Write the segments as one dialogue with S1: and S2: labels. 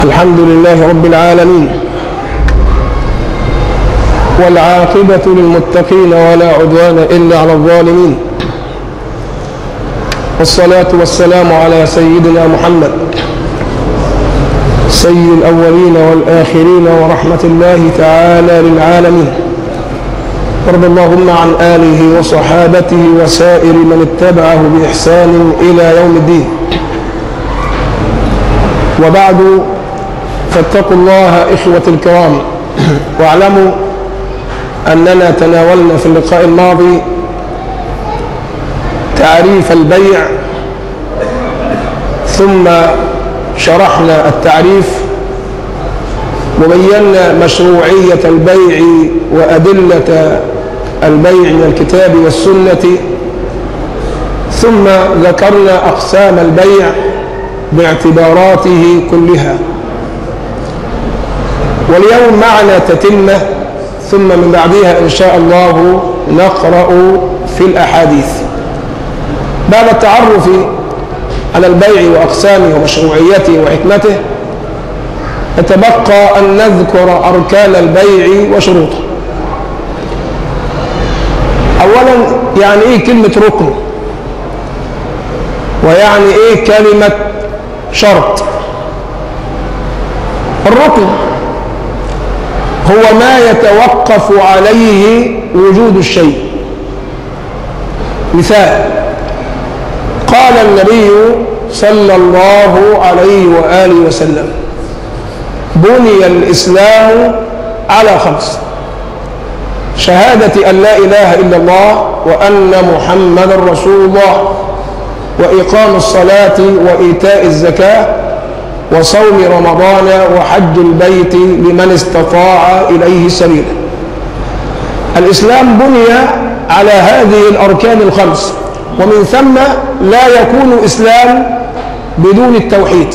S1: الحمد لله رب العالمين والعاقبة للمتقين ولا عدوان إلا على الظالمين والصلاة والسلام على سيدنا محمد سيد الأولين والآخرين ورحمة الله تعالى للعالمين وارض اللهم عن آله وصحابته وسائر من اتبعه بإحسان إلى يوم الدين وبعد فاتقوا الله إخوة الكرام واعلموا أننا تناولنا في اللقاء الماضي تعريف البيع ثم شرحنا التعريف وبينا مشروعية البيع وأدلة البيع من الكتاب والسنة ثم ذكرنا أقسام البيع باعتباراته كلها واليوم معنا تتمة ثم من بعدها إن شاء الله نقرأ في الأحاديث بعد التعرف على البيع وأقسامه ومشروعيته وحكمته يتبقى أن نذكر أركان البيع وشروطه أولا يعني إيه كلمة ركن ويعني إيه كلمة شرط الركن هو ما يتوقف عليه وجود الشيء مثال قال النبي صلى الله عليه وآله وسلم بني الإسلام على خمس شهادة أن لا إله إلا الله وأن محمد رسول الله وإقام الصلاة وإيتاء الزكاة وصوم رمضان وحج البيت لمن استطاع إليه سبيلا الإسلام بني على هذه الأركان الخمس ومن ثم لا يكون إسلام بدون التوحيد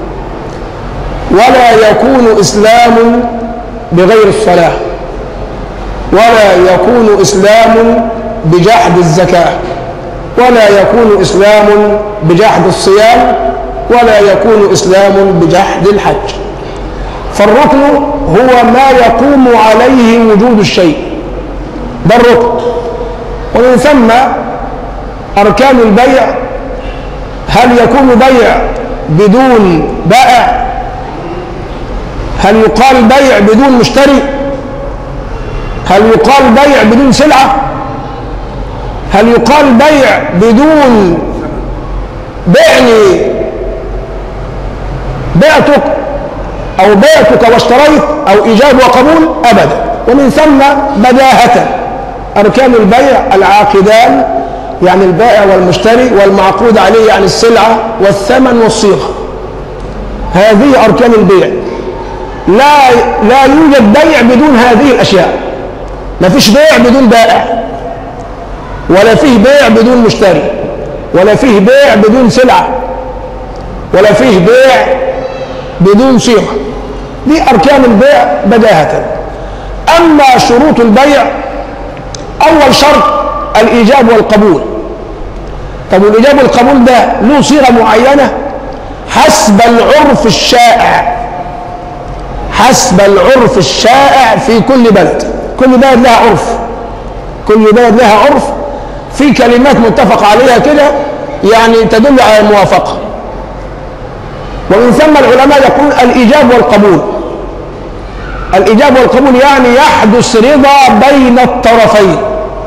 S1: ولا يكون إسلام بغير الصلاة ولا يكون إسلام بجحد الزكاة ولا يكون إسلام بجحد الصيام ولا يكون إسلام بجحد الحج فالركن هو ما يقوم عليه وجود الشيء ده الركن ومن ثم أركان البيع هل يكون بيع بدون بائع هل يقال بيع بدون مشتري هل يقال بيع بدون سلعة هل يقال بيع بدون بعني بعتك أو بعتك واشتريت أو إيجاب وقبول أبدا ومن ثم بداهة أركان البيع العاقدان يعني البائع والمشتري والمعقود عليه يعني السلعة والثمن والصيغة هذه أركان البيع لا لا يوجد بيع بدون هذه الأشياء ما فيش بيع بدون بائع ولا فيه بيع بدون مشتري ولا فيه بيع بدون سلعة ولا فيه بيع بدون صيغة دي أركان البيع بداهة أما شروط البيع أول شرط الإيجاب والقبول طب والإيجاب والقبول ده له صيغة معينة حسب العرف الشائع حسب العرف الشائع في كل بلد كل بلد لها عرف كل بلد لها عرف في كلمات متفق عليها كده يعني تدل على الموافقة ومن ثم العلماء يقول الإيجاب والقبول الإيجاب والقبول يعني يحدث رضا بين الطرفين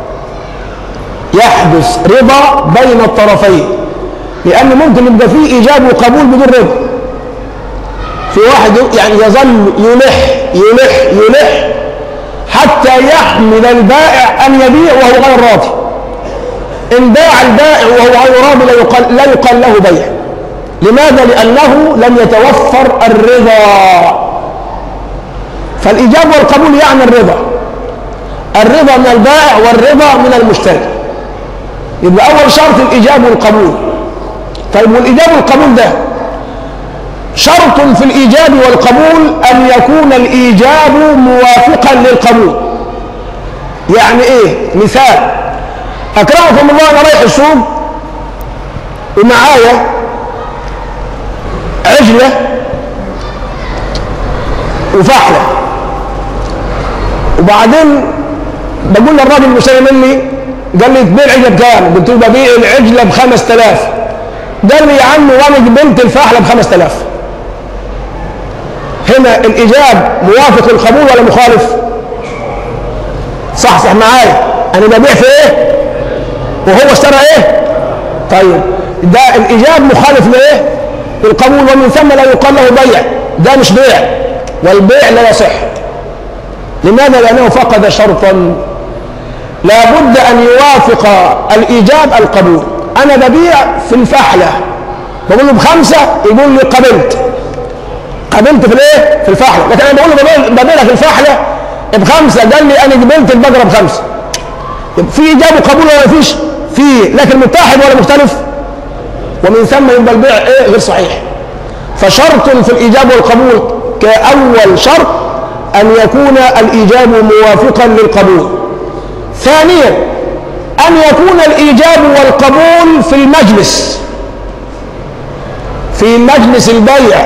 S1: يحدث رضا بين الطرفين لأن ممكن يبقى فيه إيجاب وقبول بدون رضا في واحد يعني يظل يلح يلح يلح حتى يحمل البائع أن يبيع وهو غير راضي إن باع البائع وهو غير راضي لا يقال, لا يقال له بيع لماذا؟ لأنه لم يتوفر الرضا فالإيجاب والقبول يعني الرضا الرضا من البائع والرضا من المشتري يبقى أول شرط الإيجاب والقبول طيب والإيجاب والقبول ده شرط في الإيجاب والقبول أن يكون الإيجاب موافقا للقبول يعني إيه مثال أكرمكم الله أنا رايح السوق ومعايا عجلة وفحلة وبعدين بقول للراجل المشتري مني قال لي تبيع عجلة بكام؟ قلت له ببيع العجلة ب 5000 قال لي يا عم وانا قبلت الفحلة ب 5000 هنا الإيجاب موافق للقبول ولا مخالف؟ صح صح معايا أنا ببيع في إيه؟ وهو اشترى إيه؟ طيب ده الإيجاب مخالف لإيه؟ للقبول ومن ثم لا يقال له بيع ده مش بيع والبيع لا يصح لماذا؟ لأنه فقد شرطا لابد أن يوافق الإيجاب القبول أنا ببيع في الفحلة بقول له بخمسة يقول لي قبلت قبلت في الايه؟ في الفحلة لكن أنا بقول له ببيع- ببيع في الفحلة بخمسة قال لي أنا قبلت البقرة بخمسة يبقى في إيجاب وقبول ولا مفيش؟ في لكن متحد ولا مختلف؟ ومن ثم يبقى البيع ايه غير صحيح فشرط في الإيجاب والقبول كأول شرط أن يكون الإيجاب موافقا للقبول ثانيا أن يكون الإيجاب والقبول في المجلس في مجلس البيع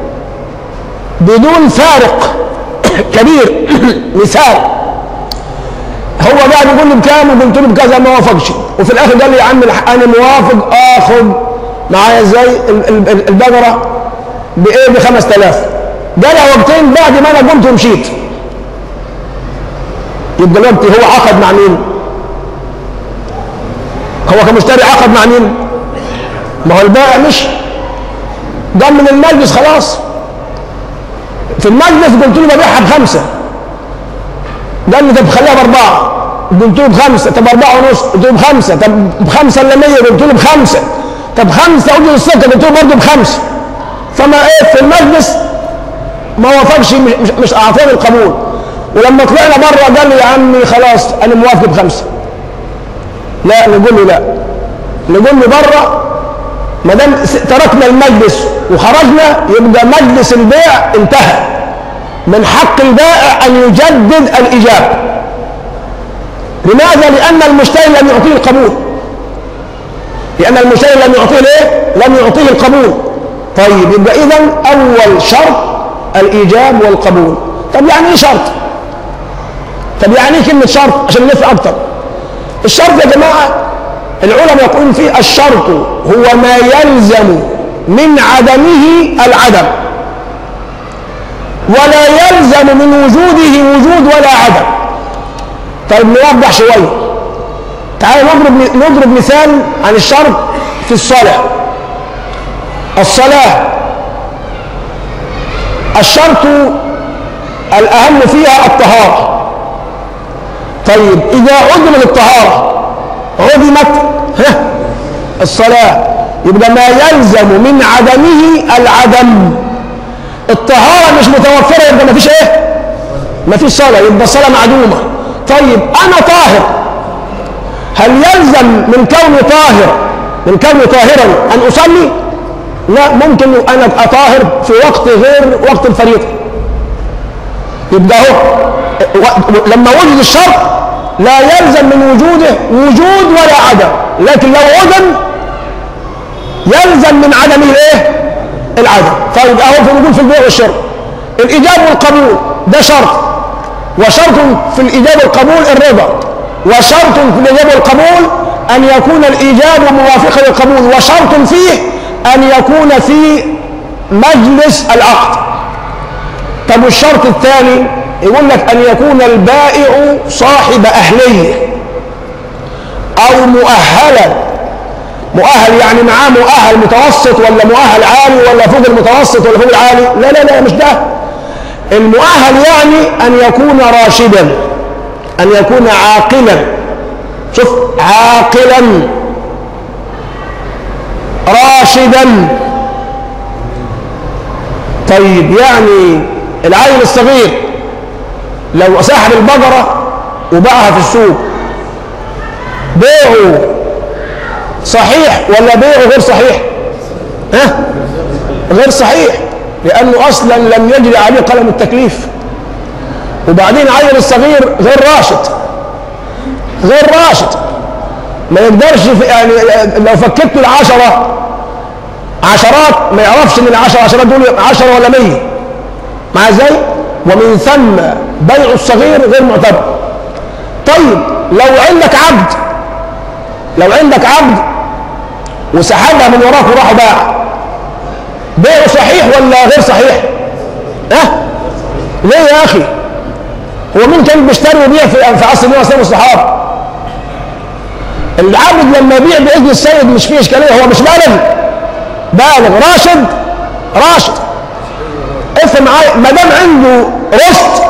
S1: بدون فارق كبير مثال هو قاعد يقول لي بكام وقلت له بكذا ما وافقش وفي الاخر قال لي يا عم الح- انا موافق اخذ معايا ازاي ال- ال- ال- البقره بايه ب 5000 قالها وقتين بعد ما انا قلت ومشيت يبقى دلوقتي هو عقد مع مين؟ هو كمشتري عقد مع مين؟ ما هو البائع مش قام من المجلس خلاص في المجلس قلت له ببيعها بخمسه قال لي طب خليها باربعه قلت له بخمسه طب اربعه ونص قلت له بخمسه طب بخمسه الا 100 قلت له بخمسه طب خمسه اجل السكه قلت له برضه بخمسه فما ايه في المجلس ما وافقش مش, مش, مش اعطاني القبول ولما طلعنا بره قال لي يا عمي خلاص انا موافق بخمسه لا نقول له لا نقول له بره ما دام س- تركنا المجلس وخرجنا يبقى مجلس البيع انتهى من حق البائع ان يجدد الايجاب لماذا لان المشتري لم يعطيه القبول لان المشتري لم يعطيه الايه لم يعطيه القبول طيب يبقى اذا اول شرط الايجاب والقبول طب يعني ايه شرط طب يعني ايه كلمه شرط عشان نفهم اكتر الشرط يا جماعه العلماء يقولون فيه الشرط هو ما يلزم من عدمه العدم ولا يلزم من وجوده وجود ولا عدم طيب نوضح شويه تعالوا نضرب نضرب مثال عن الشرط في الصلاه الصلاه الشرط الاهم فيها الطهاره طيب اذا عدمت الطهاره عدمت ها الصلاه يبقى ما يلزم من عدمه العدم الطهارة مش متوفرة يبقى ما فيش ايه ما فيش صلاة يبقى الصلاة معدومة طيب أنا طاهر هل يلزم من كوني طاهر من كوني طاهرا أن أصلي لا ممكن أنا أبقى طاهر في وقت غير وقت الفريضة يبقى هو و- لما وجد الشرط لا يلزم من وجوده وجود ولا عدم لكن لو عدم يلزم من عدمه الايه العدم طيب اهو في نقول في البيع والشراء الايجاب والقبول ده شرط وشرط في الايجاب والقبول الرضا وشرط في الايجاب والقبول ان يكون الايجاب موافقا للقبول وشرط فيه ان يكون في مجلس العقد طب والشرط الثاني يقول لك ان يكون البائع صاحب اهليه او مؤهلا مؤهل يعني معاه مؤهل متوسط ولا مؤهل عالي ولا فوق المتوسط ولا فوق العالي لا لا لا مش ده المؤهل يعني ان يكون راشدا ان يكون عاقلا شوف عاقلا راشدا طيب يعني العيل الصغير لو سحب البقرة وباعها في السوق بيعه صحيح ولا بيعه غير صحيح ها غير صحيح لانه اصلا لم يجري عليه قلم التكليف وبعدين عيل الصغير غير راشد غير راشد ما يقدرش في يعني لو فككت العشرة عشرات ما يعرفش ان العشرة عشرات دول عشرة ولا مية مع ازاي ومن ثم بيع الصغير غير معتبر طيب لو عندك عبد لو عندك عبد وسحبها من وراك وراح باع بيعه صحيح ولا غير صحيح ها أه؟ ليه يا اخي هو مين كان بيشتري ويبيع في في عصر النبي صلى الله عليه وسلم العبد لما يبيع باذن السيد مش فيه اشكاليه هو مش بالغ بالغ راشد راشد افهم معايا ما دام عنده رشد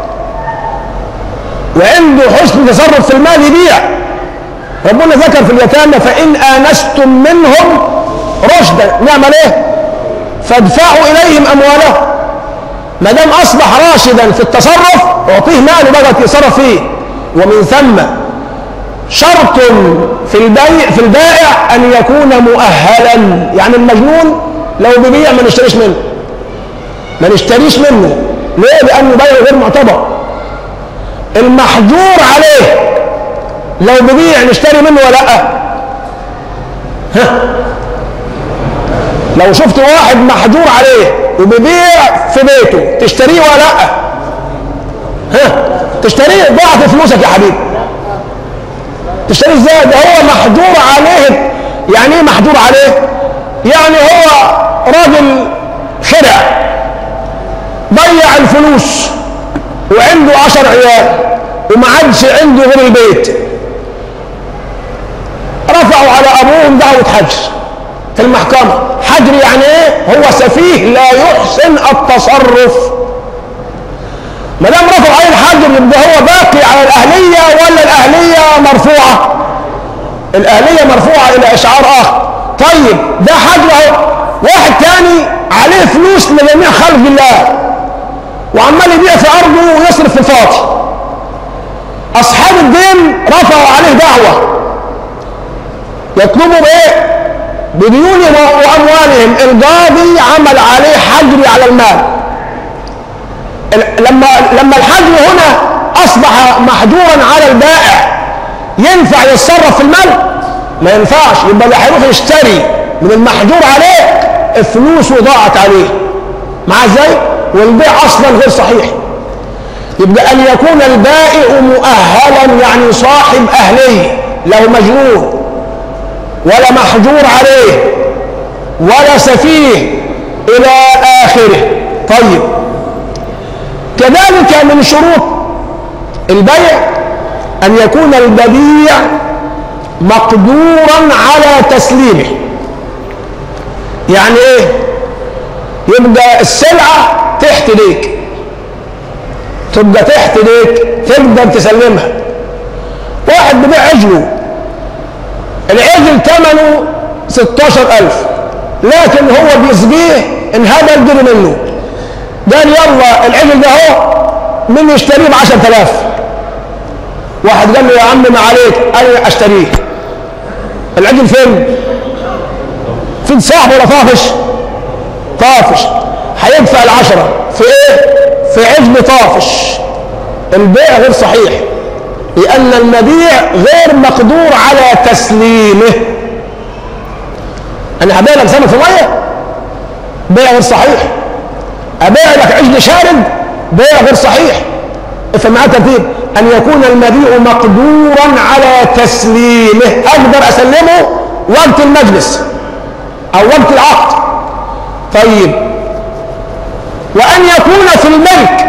S1: وعنده حسن تصرف في المال يبيع ربنا ذكر في اليتامى فان انستم منهم رشدا نعمل ايه فادفعوا اليهم اموالهم ما دام اصبح راشدا في التصرف اعطيه ماله بقى يتصرف فيه ومن ثم شرط في البيع في البائع ان يكون مؤهلا يعني المجنون لو بيبيع ما نشتريش منه ما نشتريش منه ليه لانه بيع غير معتبر المحجور عليه لو بيبيع نشتري منه ولا لا ها لو شفت واحد محجور عليه وبيبيع في بيته تشتريه ولا لا ها تشتريه ضاعت فلوسك يا حبيبي تشتريه ازاي ده هو محجور عليه يعني ايه محجور عليه يعني هو راجل خدع ضيع الفلوس وعنده عشر عيال وما عادش عنده غير البيت رفعوا على ابوهم دعوه حجر في المحكمه حجر يعني ايه هو سفيه لا يحسن التصرف ما دام رفعوا عليه الحجر يبقى هو باقي على الاهليه ولا الاهليه مرفوعه الاهليه مرفوعه الى اشعار اخر طيب ده حجر اهو واحد تاني عليه فلوس لجميع خلق الله وعمال يبيع في ارضه ويصرف في الفاضي اصحاب الدين رفعوا عليه دعوه يطلبوا بايه بديونهم واموالهم القاضي عمل عليه حجر على المال لما لما الحجر هنا اصبح محجورا على البائع ينفع يتصرف في المال ما ينفعش يبقى اللي هيروح يشتري من المحجور عليه فلوسه ضاعت عليه مع ازاي والبيع اصلا غير صحيح يبقى ان يكون البائع مؤهلا يعني صاحب اهليه له مجنون ولا محجور عليه ولا سفيه الى اخره طيب كذلك من شروط البيع ان يكون البديع مقدورا على تسليمه يعني ايه يبقى السلعه تحت ليك تبقى تحت ليك تقدر تسلمها واحد بيبيع عجله العجل ثمنه 16000 لكن هو بيسبيه انهبل جري منه قال يلا العجل ده اهو من يشتريه ب 10000 واحد قال له يا عم ما عليك انا اشتريه العجل فين؟ فين صاحبه ولا طافش؟ طافش هيدفع العشرة في ايه؟ في عجل طافش البيع غير صحيح لأن المبيع غير مقدور على تسليمه أنا هبيع لك سمك في مية بيع غير صحيح أبيع لك عجل شارد بيع غير صحيح افهم معاه ترتيب أن يكون المبيع مقدورا على تسليمه أقدر أسلمه وقت المجلس أو وقت العقد طيب وأن يكون في الملك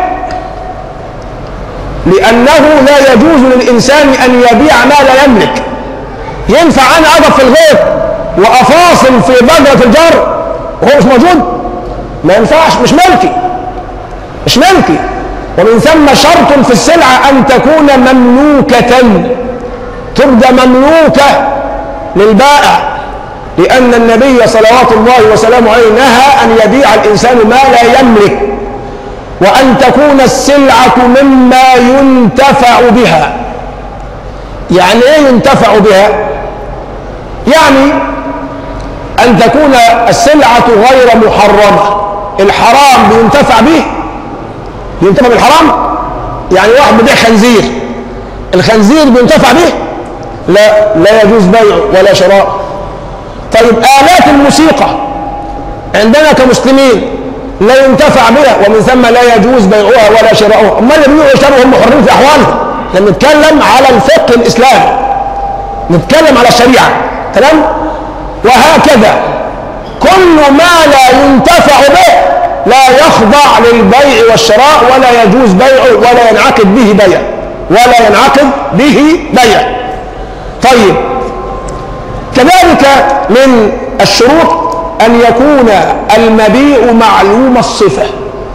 S1: لأنه لا يجوز للإنسان أن يبيع ما لا يملك ينفع أنا أقف في الغيط وأفاصل في بجرة الجار وهو مش موجود ما ينفعش مش ملكي مش ملكي ومن ثم شرط في السلعة أن تكون مملوكة تبقى مملوكة للبائع لأن النبي صلوات الله وسلامه عليه نهى أن يبيع الإنسان ما لا يملك وأن تكون السلعة مما ينتفع بها يعني إيه ينتفع بها؟ يعني أن تكون السلعة غير محرمة الحرام بينتفع به ينتفع بالحرام يعني واحد بيبيع خنزير الخنزير بينتفع به لا لا يجوز بيعه ولا شراء طيب آلات الموسيقى عندنا كمسلمين لا ينتفع بها ومن ثم لا يجوز بيعها ولا شراؤها امال اللي بيبيعوا ويشتروا هم حرين في احوالهم لما نتكلم على الفقه الاسلامي نتكلم على الشريعه تمام وهكذا كل ما لا ينتفع به لا يخضع للبيع والشراء ولا يجوز بيعه ولا ينعقد به بيع ولا ينعقد به بيع طيب كذلك من الشروط أن يكون المبيع معلوم الصفة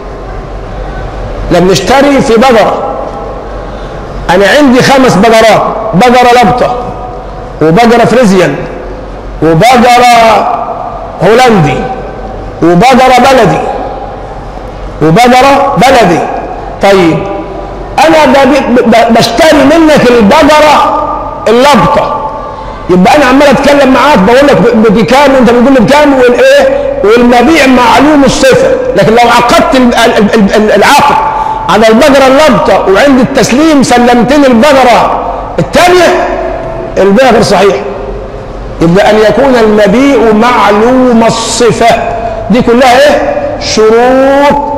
S1: لما نشتري في بقرة أنا عندي خمس بقرات بقرة لبطة وبقرة فريزيان وبقرة هولندي وبقرة بلدي وبقرة بلدي طيب أنا بشتري منك البقرة اللبطة يبقى انا عمال اتكلم معاك بقول لك بكام وانت بتقول لي بكام والايه والمبيع معلوم الصفه لكن لو عقدت العقد على البقره اللبطه وعند التسليم سلمتني البقره الثانيه البيع غير صحيح يبقى ان يكون المبيع معلوم الصفه دي كلها ايه شروط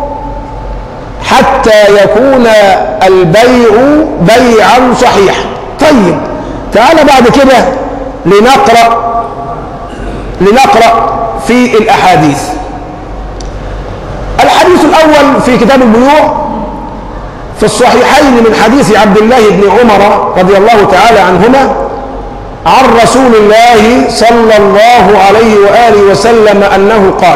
S1: حتى يكون البيع بيعا صحيحا طيب تعال بعد كده لنقرأ لنقرأ في الأحاديث الحديث الأول في كتاب البيوع في الصحيحين من حديث عبد الله بن عمر رضي الله تعالى عنهما عن رسول الله صلى الله عليه وآله وسلم أنه قال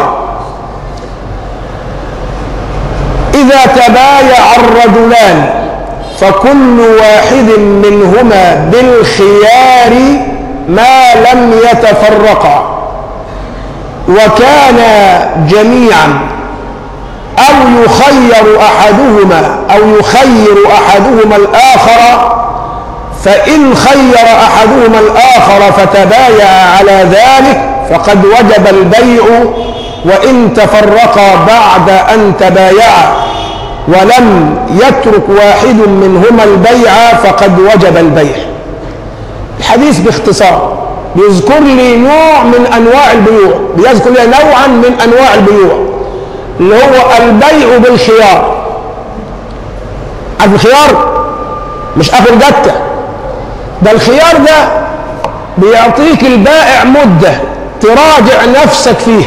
S1: إذا تبايع الرجلان فكل واحد منهما بالخيار ما لم يتفرقا وكان جميعا أو يخير أحدهما أو يخير أحدهما الآخر فإن خير أحدهما الآخر فتبايع على ذلك فقد وجب البيع وإن تفرقا بعد أن تبايعا ولم يترك واحد منهما البيع فقد وجب البيع الحديث باختصار بيذكر لي نوع من انواع البيوع بيذكر لي نوعا من انواع البيوع اللي هو البيع بالخيار عارف الخيار مش اخر جته ده الخيار ده بيعطيك البائع مده تراجع نفسك فيه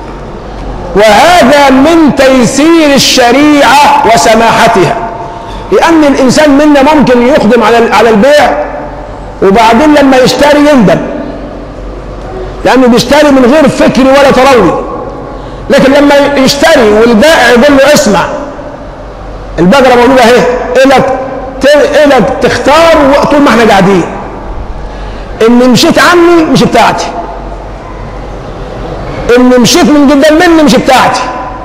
S1: وهذا من تيسير الشريعه وسماحتها لان الانسان منا ممكن يقدم على على البيع وبعدين لما يشتري يندم لانه بيشتري من غير فكر ولا تروي لكن لما يشتري والبائع يقول له اسمع البقره موجوده اهي الك الك تختار طول ما احنا قاعدين ان مشيت عني مش بتاعتي ان مشيت من قدام مني مش بتاعتي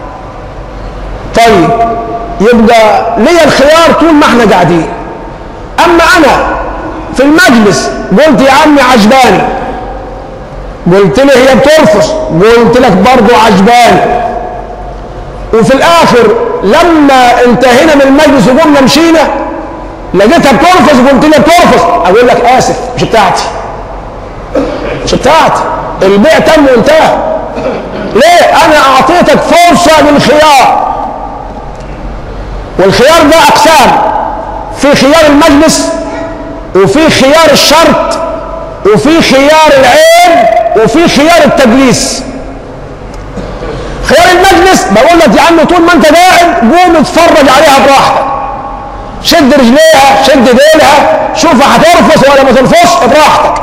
S1: طيب يبقى ليا الخيار طول ما احنا قاعدين اما انا في المجلس قلت يا عمي عجباني قلت لي هي بترفض قلت لك برضه عجباني وفي الاخر لما انتهينا من المجلس وقمنا مشينا لقيتها بترفض قلت لي بترفض اقول لك اسف مش بتاعتي مش بتاعتي البيع تم وانتهى ليه انا اعطيتك فرصه للخيار والخيار ده اقسام في خيار المجلس وفي خيار الشرط وفي خيار العين وفي خيار التدليس خيار المجلس بقول لك يا عم طول ما انت قاعد قوم اتفرج عليها براحتك شد رجليها شد ديلها شوفها هترفص ولا ما ترفص براحتك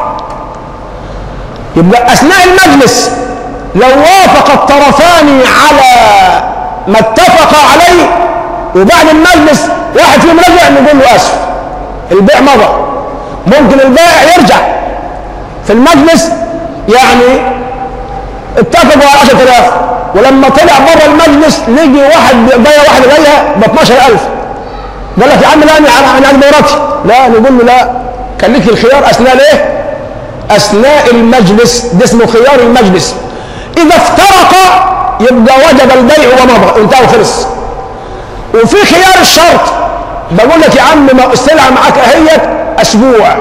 S1: يبقى اثناء المجلس لو وافق الطرفان على ما اتفق عليه وبعد المجلس واحد فيهم رجع نقول له اسف البيع مضى ممكن البائع يرجع في المجلس يعني اتفقوا على 10000 ولما طلع بره المجلس لقي واحد جايه واحد جايه ب 12000 قال لك يا عم لا انا انا عايز مراتي لا نقول له لا كان لك الخيار اثناء الايه؟ اثناء المجلس ده اسمه خيار المجلس اذا افترق يبقى وجب البيع ومضى انتهى وخلص وفي خيار الشرط بقول لك يا عم ما السلعه معاك اهيت اسبوع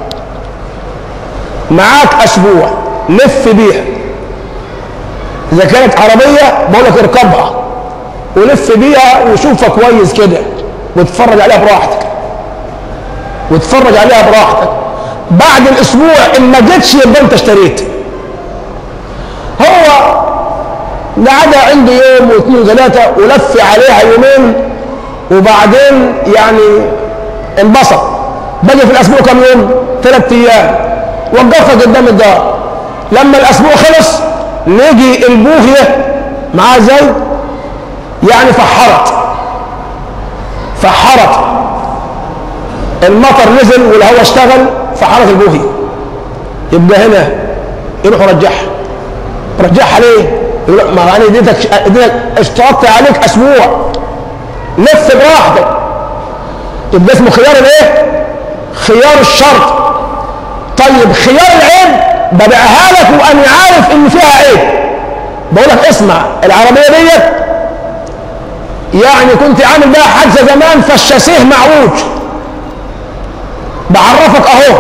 S1: معاك اسبوع لف بيها اذا كانت عربيه بقول لك اركبها ولف بيها وشوفها كويس كده واتفرج عليها براحتك واتفرج عليها براحتك بعد الاسبوع ان ما جتش يبقى انت اشتريت هو قعدها عنده يوم واثنين وثلاثه ولف عليها يومين وبعدين يعني انبسط بقي في الاسبوع كم يوم؟ ثلاث ايام وقفها قدام الدار لما الاسبوع خلص لقي البوهيه معاه زي يعني فحرت فحرت المطر نزل والهواء اشتغل فحرت البوهي يبقى هنا يروح رجعها رجعها ليه؟ يقول ما انا اديتك اديتك اشترطت عليك اسبوع لف براحتك يبقى اسمه خيار الايه؟ خيار الشرط طيب خيار العيب ببيعها لك وانا عارف ان فيها عيب بقول لك اسمع العربيه ديت يعني كنت عامل بها حادثه زمان فالشاسيه معوج بعرفك اهو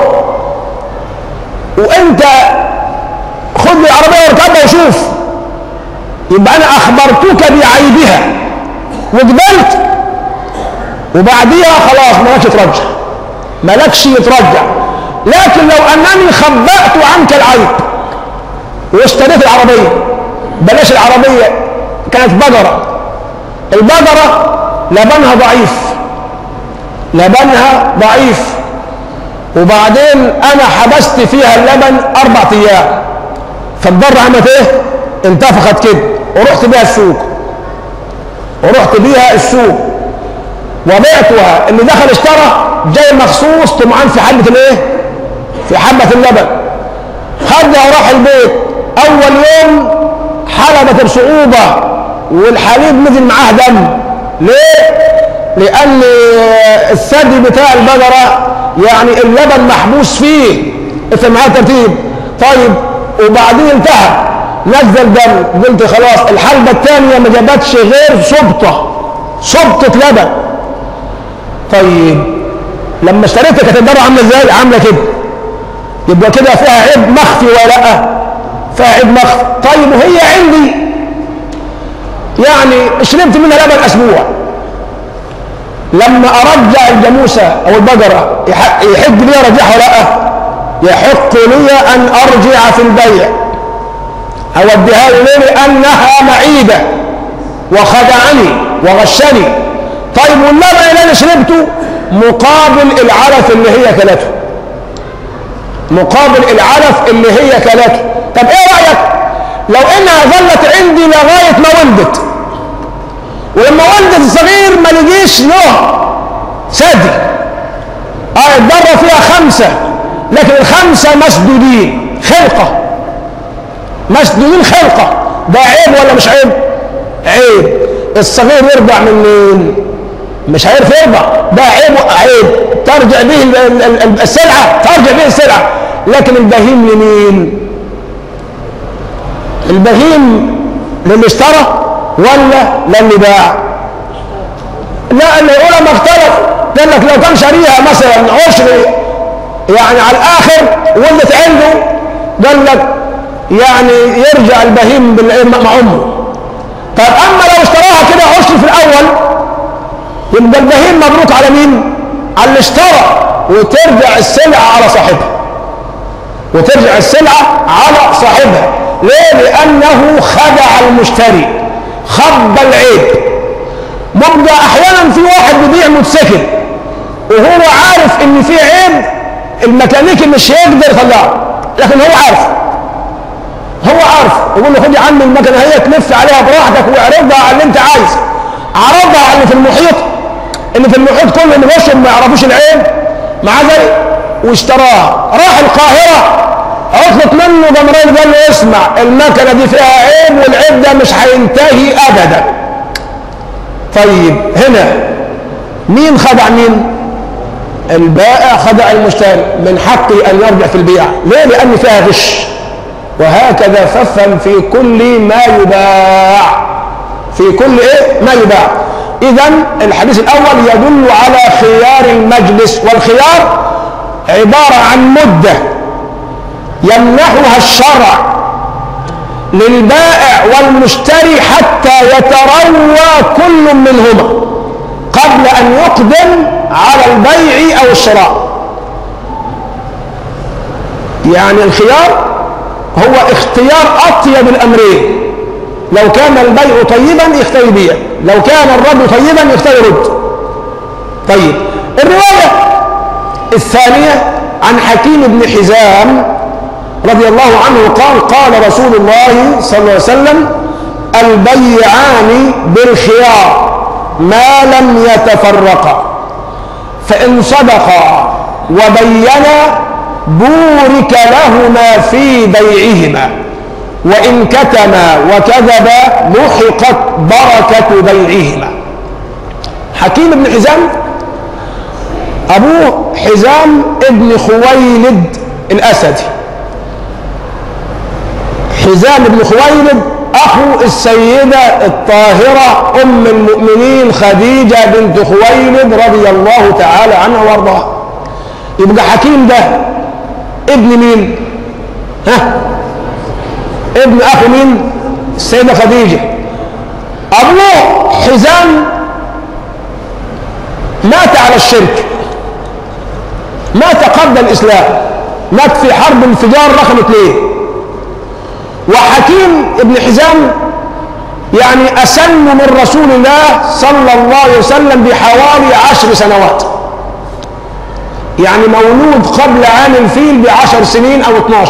S1: وانت خد لي العربيه واركبها وشوف يبقى انا اخبرتك بعيبها وقبلت وبعديها خلاص مالكش ترجع مالكش يترجع لكن لو انني خبأت عنك العيب واشتريت العربيه بلاش العربيه كانت بقره البقره لبنها ضعيف لبنها ضعيف وبعدين انا حبست فيها اللبن اربع ايام فالضر عملت ايه انتفخت كده ورحت بيها السوق ورحت بيها السوق وبعتها اللي دخل اشترى جاي مخصوص طمعان في حبه الايه في حبه اللبن خدها وراح البيت اول يوم حلبت بصعوبه والحليب نزل معاه دم ليه لان الثدي بتاع البقره يعني اللبن محبوس فيه افهم معايا الترتيب طيب وبعدين انتهى نزل دم قلت خلاص الحلبة الثانية ما جابتش غير صبطة صبطة لبن طيب لما اشتريتها كانت الدرة عاملة ازاي؟ عاملة كده يبقى كده فيها عيب مخفي ولا لا؟ فيها عيب مخفي طيب وهي عندي يعني شربت منها لبن اسبوع لما ارجع الجاموسه او البقره يحق لي ارجعها ولا لا؟ يحق لي ان ارجع في البيع اوديها له لانها معيبه وخدعني وغشني طيب واللبن اللي انا شربته مقابل العلف اللي هي كلته مقابل العلف اللي هي كلته طب ايه رايك لو انها ظلت عندي لغايه ما ولدت ولما ولدت الصغير ما لقيش له ثدي اه الضره فيها خمسه لكن الخمسه مسدودين خلقه مسدودين خلقه ده عيب ولا مش عيب؟ عيب الصغير يرضع من مين؟ مش هيعرف يرضع ده عيب عيب ترجع به السلعه ترجع به السلعه لكن البهيم لمين؟ البهيم للي اشترى ولا للي باع؟ لا العلماء اختلفوا قال لك لو كان شاريها مثلا عشر يعني على الاخر ولدت عنده قال لك يعني يرجع البهيم مع امه طب اما لو اشتراها كده عشر في الاول يبقى البهيم مبروك على مين؟ على اللي اشترى وترجع السلعه على صاحبها وترجع السلعه على صاحبها ليه؟ لانه خدع المشتري خب العيب مبقى احيانا في واحد بيبيع موتوسيكل وهو عارف ان في عيب الميكانيكي مش هيقدر يطلعه لكن هو عارف هو عارف يقول له خد يا عم المكنه هي تلف عليها براحتك واعرضها على اللي انت عايز عرضها على اللي في المحيط اللي في المحيط كله اللي وشهم ما يعرفوش العيب معاه زي واشتراها راح القاهره اطلب منه ضمرين قال له اسمع المكنه دي فيها عيب والعيب ده مش هينتهي ابدا طيب هنا مين خدع مين البائع خدع المشتري من حقه ان يرجع في البيع ليه لان فيها غش وهكذا فافهم في كل ما يباع في كل ايه ما يباع اذا الحديث الاول يدل على خيار المجلس والخيار عباره عن مده يمنحها الشرع للبائع والمشتري حتى يتروى كل منهما قبل أن يقدم على البيع أو الشراء يعني الخيار هو اختيار أطيب الأمرين لو كان البيع طيبا يختار يبيع لو كان الرد طيبا يختار يرد طيب الرواية الثانية عن حكيم بن حزام رضي الله عنه قال قال رسول الله صلى الله عليه وسلم البيعان بالخيار ما لم يتفرقا فإن صدقا وبينا بورك لهما في بيعهما وإن كتما وكذبا محقت بركة بيعهما حكيم بن حزام أبوه حزام ابن خويلد الأسدي حزام بن خويلد أخو السيدة الطاهرة أم المؤمنين خديجة بنت خويلد رضي الله تعالى عنها وارضاها يبقى حكيم ده ابن مين؟ ها؟ ابن أخو مين؟ السيدة خديجة أبوه حزام مات على الشرك مات قبل الإسلام مات في حرب انفجار رقم اثنين وحكيم ابن حزام يعني أسن من رسول الله صلى الله عليه وسلم بحوالي عشر سنوات يعني مولود قبل عام الفيل بعشر سنين أو 12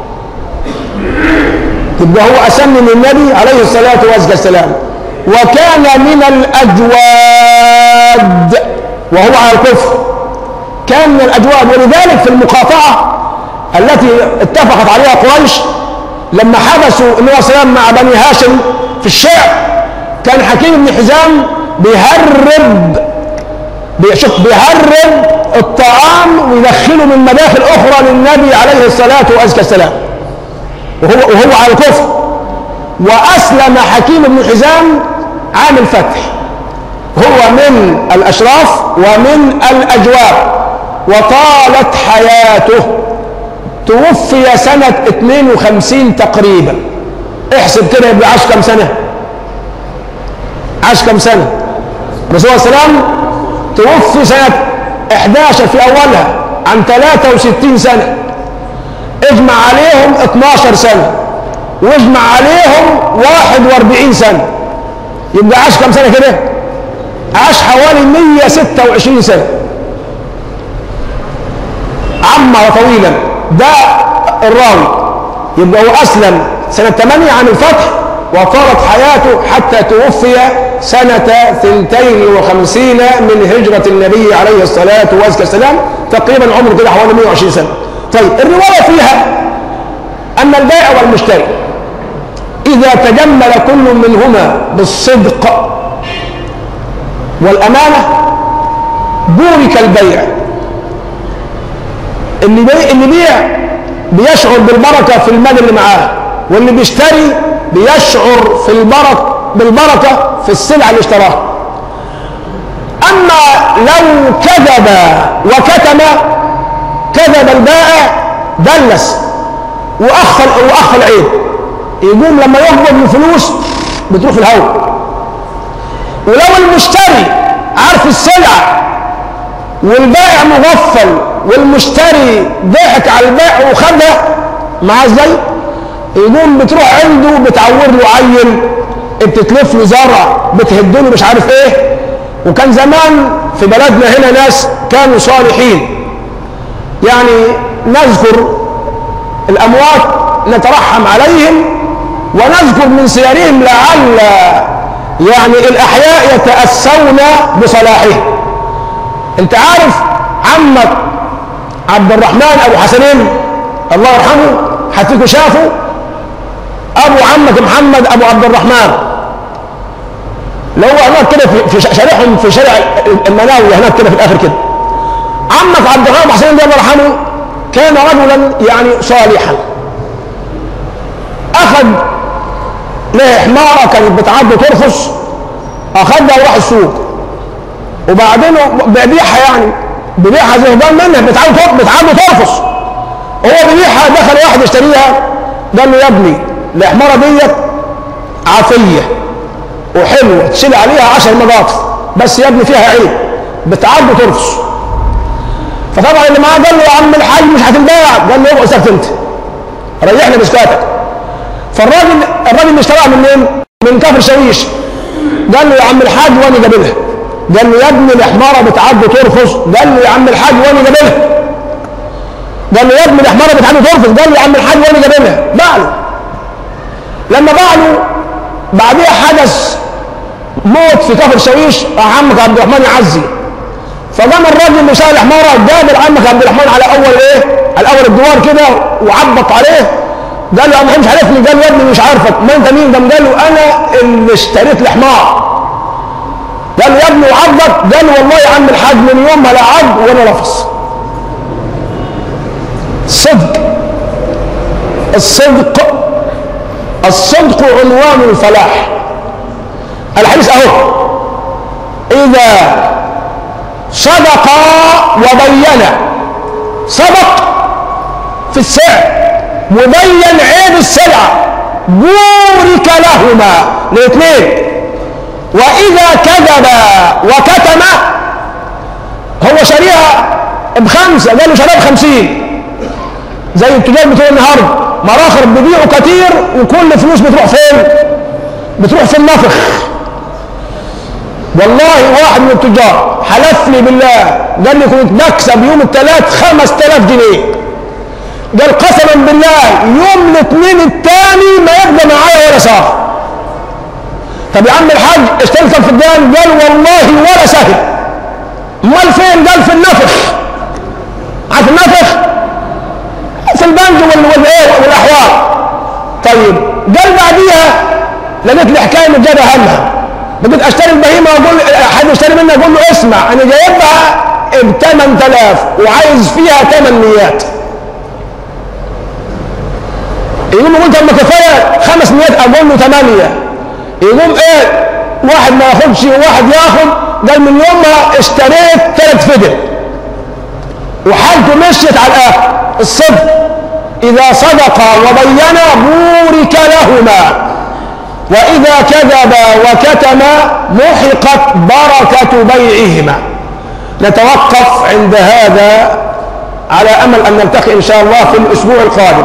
S1: يبقى هو أسن من النبي عليه الصلاة والسلام وكان من الأجواد وهو على الكفر كان من الأجواد ولذلك في المقاطعة التي اتفقت عليها قريش لما حبسوا النبي صلى الله عليه وسلم مع بني هاشم في الشعب كان حكيم بن حزام بيهرب شوف بيهرب الطعام ويدخله من مداخل اخرى للنبي عليه الصلاه والسلام وهو وهو على الكفر واسلم حكيم بن حزام عام الفتح هو من الاشراف ومن الاجواب وطالت حياته توفي سنة 52 تقريبا احسب كده يبقى عاش كم سنة عاش كم سنة الرسول صلى الله عليه وسلم توفي سنة 11 في أولها عن 63 سنة اجمع عليهم 12 سنة واجمع عليهم 41 سنة يبقى عاش كم سنة كده عاش حوالي 126 سنة عمر طويلا ده الراوي يبقى هو أسلم سنة 8 عن الفتح وطالت حياته حتى توفي سنة 52 من هجرة النبي عليه الصلاة والسلام تقريبا عمره كده حوالي 120 سنة طيب الرواية فيها أن البائع والمشتري إذا تجمل كل منهما بالصدق والأمانة بورك البيع اللي بي... اللي بيع بيشعر بالبركة في المال اللي معاه واللي بيشتري بيشعر في البركة بالبركة في السلعة اللي اشتراها أما لو كذب وكتم كذب البائع دلس وأخفى وأخفى العيب يقوم لما يقبض من فلوس بتروح في الهواء ولو المشتري عارف السلعة والبائع مغفل والمشتري ضحك على البائع وخدها معاه ازاي؟ يقوم بتروح عنده بتعور له عيل بتتلف له زرع بتهد له مش عارف ايه وكان زمان في بلدنا هنا ناس كانوا صالحين يعني نذكر الاموات نترحم عليهم ونذكر من سيرهم لعل يعني الاحياء يتاسون بصلاحهم انت عارف عمك عبد الرحمن ابو حسنين الله يرحمه حتىكوا شافوا ابو عمك محمد ابو عبد الرحمن اللي هو هناك كده في شارعهم في شارع المناوي هناك كده في الاخر كده عمك عبد الرحمن ابو حسنين ده الله يرحمه كان رجلا يعني صالحا اخذ له حماره كانت بتعدي ترفس اخذها وراح السوق وبعدين بيبيعها يعني بيبيعها زي ما منها بتعدي بتعدي ترفس هو بيبيعها دخل واحد يشتريها قال له يا ابني الحماره ديت عافيه وحلوه تشيل عليها عشر مضاعف بس يا ابني فيها عيب بتعض وترفس فطبعا اللي معاه قال له يا عم الحاج مش هتنباع قال له ابقى سكت انت ريحنا بسكاتك فالراجل الراجل اللي اشتراها منين؟ من كفر شويش قال له يا عم الحاج وانا جابلها قال له يا ابني الحماره بتعض وترفس قال له يا عم الحاج وانا جابلها قال له يا ابني الحماره بتعض وترفس قال له يا عم الحاج وانا جابلها باع له لما باع له بعديها حدث موت في كفر شويش راح عمك عبد الرحمن يعزي فقام الراجل اللي شايل الحماره جاب عمك عبد الرحمن على اول ايه؟ على اول الدوار كده وعبط عليه قال له يا عم مش عارفني قال له يا ابني مش عارفك ما انت مين قام قال له انا اللي اشتريت الحمار قال له يا ابني وعضك قال له والله يا عم الحاج من يوم ما لا عض ولا نفس صدق الصدق الصدق عنوان الفلاح الحديث اهو اذا صدق وبين صدق في السعر وبين عيب السلعة بورك لهما الاثنين وإذا كذب وكتم هو شاريها بخمسة قال له شاريها بخمسين زي التجار بتوع النهارده مراخر بيبيعوا كتير وكل فلوس بتروح فين؟ بتروح في النفخ والله واحد من التجار حلف لي بالله قال لي كنت بكسب يوم الثلاث 5000 جنيه قال قسما بالله يوم الاثنين الثاني ما يبقى معايا ولا صار طب يا عم الحاج اشتريت الفدان قال والله ولا سهل امال فين قال في النفخ عارف النفخ في البنك وال والايه والاحوال طيب قال بعديها لقيت الحكايه متجابه همها بديت اشتري البهيمه واقول حد يشتري منها اقول له اسمع انا جايبها ب 8000 وعايز فيها 800 يقوم يقول طب ما كفايه 500 اقول له 8 يقوم ايه واحد ما ياخدش وواحد ياخد قال من يوم ما اشتريت ثلاث فدر وحالته مشيت على الاخر الصدق اذا صدق وبين بورك لهما واذا كذب وكتم محقت بركه بيعهما نتوقف عند هذا على امل ان نلتقي ان شاء الله في الاسبوع القادم